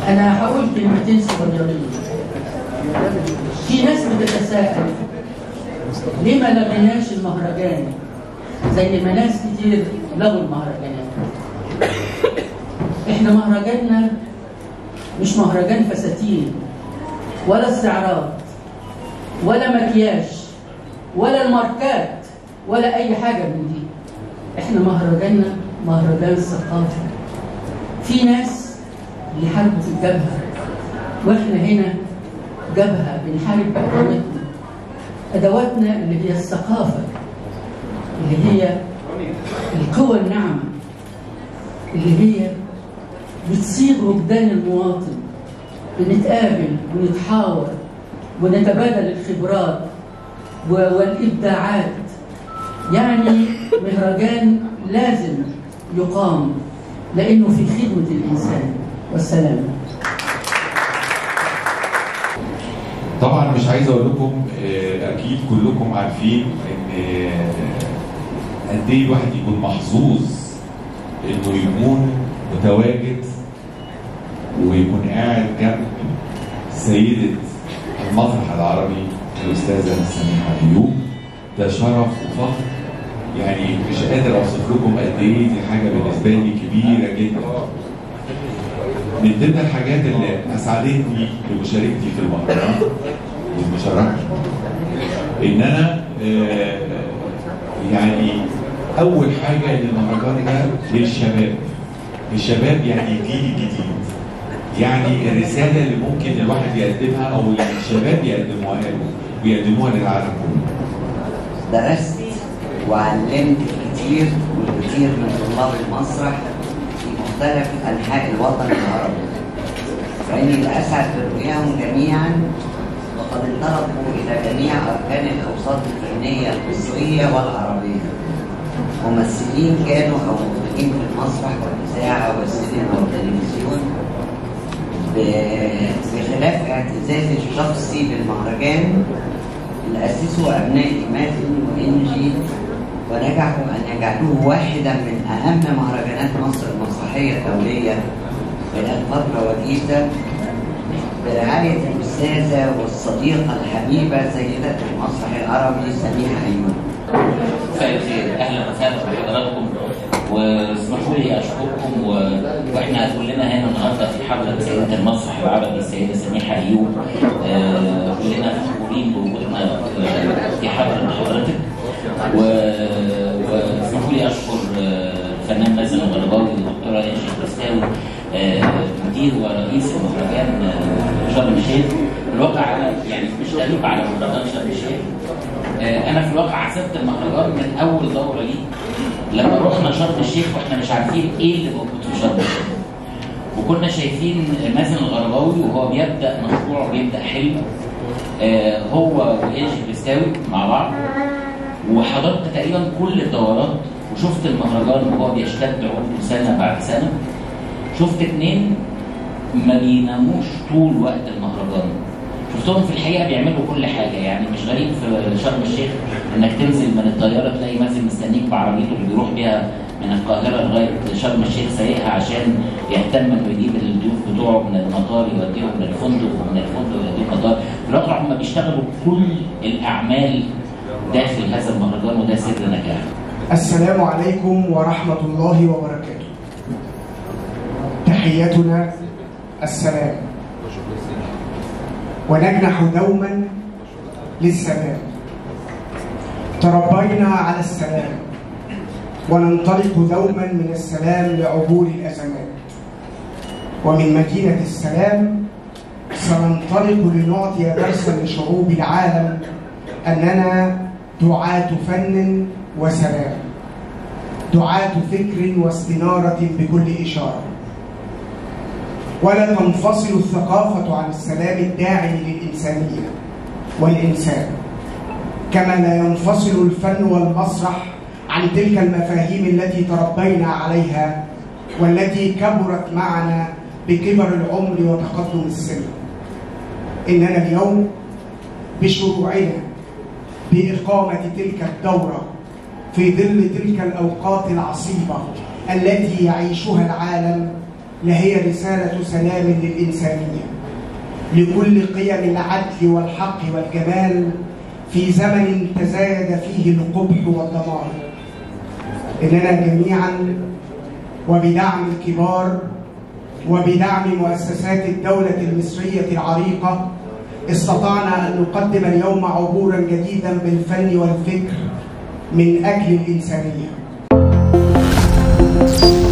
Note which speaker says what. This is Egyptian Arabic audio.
Speaker 1: انا هقول كلمتين صغيرين في ناس بتتساءل ليه ما لغيناش المهرجان زي ما ناس كتير لغوا المهرجانات احنا مهرجاننا مش مهرجان فساتين ولا استعراض ولا مكياج ولا الماركات ولا اي حاجه من دي احنا مهرجاننا مهرجان ثقافه في ناس بيحاربوا في الجبهه واحنا هنا جبهه بنحارب بادواتنا ادواتنا اللي هي الثقافه اللي هي القوى الناعمه اللي هي بتصيغ وجدان المواطن بنتقابل ونتحاور ونتبادل الخبرات والابداعات يعني مهرجان لازم يقام لانه في خدمه الانسان والسلام
Speaker 2: طبعا مش عايز اقول لكم اكيد كلكم عارفين ان قد ايه الواحد يكون محظوظ انه يكون متواجد ويكون قاعد جنب سيدة المسرح العربي الأستاذة سميحة أيوب ده شرف وفخر يعني مش قادر أوصف لكم قد إيه دي حاجة بالنسبة لي كبيرة جدا من ضمن الحاجات اللي أسعدتني بمشاركتي في المهرجان والمشاركة إن أنا يعني أول حاجة إن المهرجان ده للشباب الشباب يعني الجيل الجديد يعني الرساله اللي ممكن الواحد يقدمها او اللي الشباب يقدموها له ويقدموها للعالم كله.
Speaker 3: درست وعلمت كتير والكثير من طلاب المسرح في مختلف انحاء الوطن العربي. فاني لاسعد برؤياهم جميعا وقد انطلقوا الى جميع اركان الاوساط الفنيه المصريه والعربيه. ممثلين كانوا او مخرجين في المسرح والاذاعه والسينما والتلفزيون بخلاف اعتزازي الشخصي بالمهرجان اللي أسسه أبنائي مازن وإنجي ونجحوا أن يجعلوه واحدا من أهم مهرجانات مصر المسرحية الدولية خلال فترة وجيزة برعاية الأستاذة والصديقة الحبيبة سيدة المسرح العربي سميحة أيوب.
Speaker 4: مساء الخير أهلا وسهلا بحضراتكم واسمحوا لي اشكركم و... واحنا كلنا هنا النهارده في حفله سيده المسرح العربي السيده سميحه ايوب آه كلنا فخورين بوجودنا في حفله حضرتك و... واسمحوا لي اشكر الفنان مازن الغرباوي والدكتوره انجي كريستاوي آه مدير ورئيس المهرجان شرم الشيخ في الواقع انا يعني مش غريب على مهرجان شرم الشيخ آه انا في الواقع عزبت المهرجان من اول دوره ليه لما رحنا شرم الشيخ واحنا مش عارفين ايه اللي موجود في شرم الشيخ وكنا شايفين مازن الغرباوي وهو بيبدا مشروع وبيبدا حلم آه هو وايجي بيستاوي مع بعض وحضرت تقريبا كل الدورات وشفت المهرجان وهو بيشتد عمره سنه بعد سنه شفت اتنين ما بيناموش طول وقت المهرجان شفتهم في الحقيقه بيعملوا كل حاجه يعني مش غريب في شرم الشيخ انك تنزل من الطياره تلاقي مازن مستنيك بعربيته اللي بيروح بيها من القاهره لغايه شرم الشيخ سايقها عشان يهتم انه يجيب الضيوف بتوعه من المطار يوديهم للفندق ومن الفندق يوديهم المطار في الواقع هم بيشتغلوا كل الاعمال داخل هذا المهرجان وده سر نجاحه.
Speaker 5: السلام عليكم ورحمه الله وبركاته. تحيتنا السلام. ونجنح دوما للسلام تربينا على السلام وننطلق دوما من السلام لعبور الازمات ومن مدينه السلام سننطلق لنعطي درسا لشعوب العالم اننا دعاه فن وسلام دعاه فكر واستناره بكل اشاره ولا تنفصل الثقافة عن السلام الداعم للإنسانية والإنسان كما لا ينفصل الفن والمسرح عن تلك المفاهيم التي تربينا عليها والتي كبرت معنا بكبر العمر وتقدم السن إننا اليوم بشروعنا بإقامة تلك الدورة في ظل تلك الأوقات العصيبة التي يعيشها العالم لهي رسالة سلام للإنسانية لكل قيم العدل والحق والجمال في زمن تزايد فيه القبح والدمار إننا جميعا وبدعم الكبار وبدعم مؤسسات الدولة المصرية العريقة استطعنا أن نقدم اليوم عبورا جديدا بالفن والفكر من أجل الإنسانية